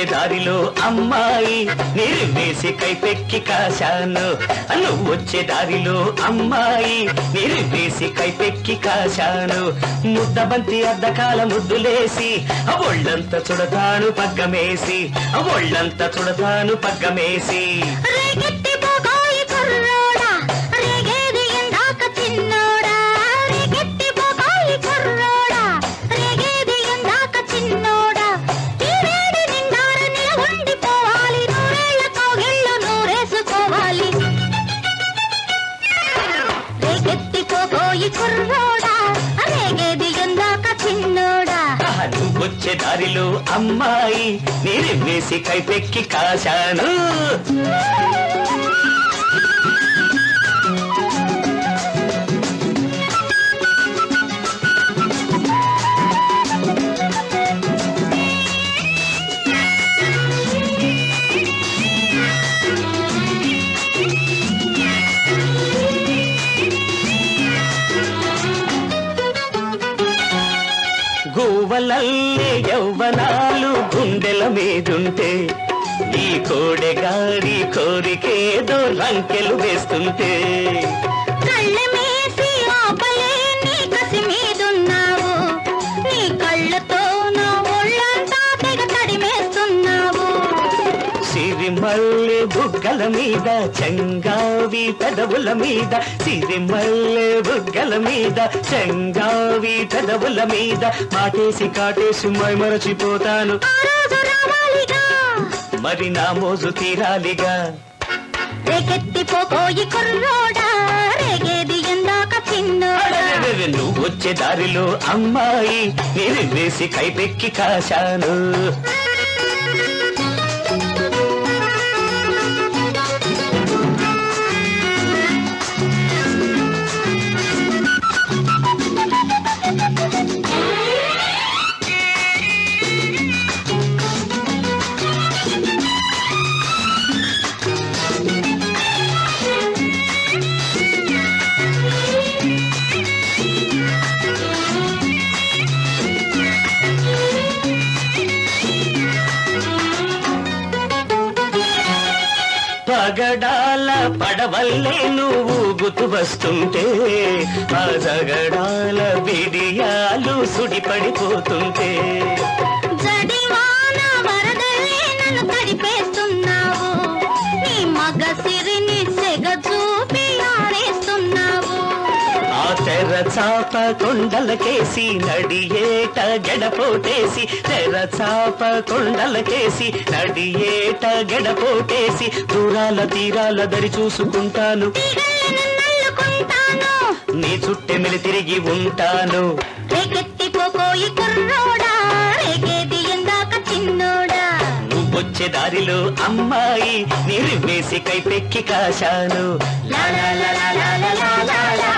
దారిలో అమ్మాయి నీరు వేసి కైపెక్కి కాశాను నువ్వు వచ్చే దారిలో అమ్మాయి నీరు వేసి కైపెక్కి కాశాను ముద్దబంతి అద్దకాల ముద్దులేసి ఆ ఒళ్ళంతా చుడతాను పగ్గమేసి ఆ ఒళ్ళంతా చుడతాను పగ్గమేసి రేగెత్తి పోగోయి కుర్రోడా రేగేది ఎందాక చిన్నోడా రేగెత్తి పోగోయి కుర్రోడా రేగేది ఎందాక చిన్నోడా ఈ వేడి నిండార నిలవండిపోవాలి నూరేళ్ల కోగిళ్ళు నూరేసుకోవాలి రేగెత్తి పోగోయి కుర్రోడా రేగేది ఎందాక చిన్నోడా ఆహా, నువ్వు వచ్చే దారిలో అమ్మాయి నీరు వేసి కైపెక్కి కాశాను గువ్వలల్లే యౌవనాలు గుండెల మీదుంటే ఈ కోడెగాడి కోరికేదో రంకెలు వేస్తుంటే కళ్ళ మేసి ఆపలేని కసి మీదున్నావు నీ కళ్ళతో నా ఒళ్ళంతా తెగ తడిమేస్తున్నావు సిరిమల్లె బుగ్గల మీద చంగావి పెదవుల మీద సిరిమల్లె బుగ్గల మీద చంగావి పెదవుల మీద మాటేసి కాటేసి మై మరచిపోతాను ఆ రోజు రావాలిగా మరి నా మోజు తీరాలిగా రేకెత్తి పోకోయి కుర్రోడా రేగేది ఎందాక చిన్నోడా అరెరెరెరె, నువ్వు వచ్చే దారిలో అమ్మాయి నేను వేసి కైపెక్కి కాశాను పగడాల పడవల్లే నువ్వు గుతు వస్తుంటే ఆ జగడాల బిడియాలు సుడిపడిపోతుంటే జడివాన వరదలే నన్ను తడిపేస్తున్నావు నీ మగ సిరిని సెగ చూపి ఆడేస్తున్నావు ఆ తెర చాప కొండలకేసి నడియేట గడపోటేసి తెర చాప కొండలకేసి నడియేట గడపోటేసి దూరాల తీరాల దరి చూసుకుంటాను తీగలను నల్లుకుంటాను నీ చుట్టెమిలి తిరిగి ఉంటాను రేకెత్తి పోకోయి కుర్రోడా రేగేది ఎందాక చిన్నోడా నువ్వొచ్చే దారిలో అమ్మాయి నీరు వేసి కైపెక్కి కాశాను లా లా లా లా లా లా లా లా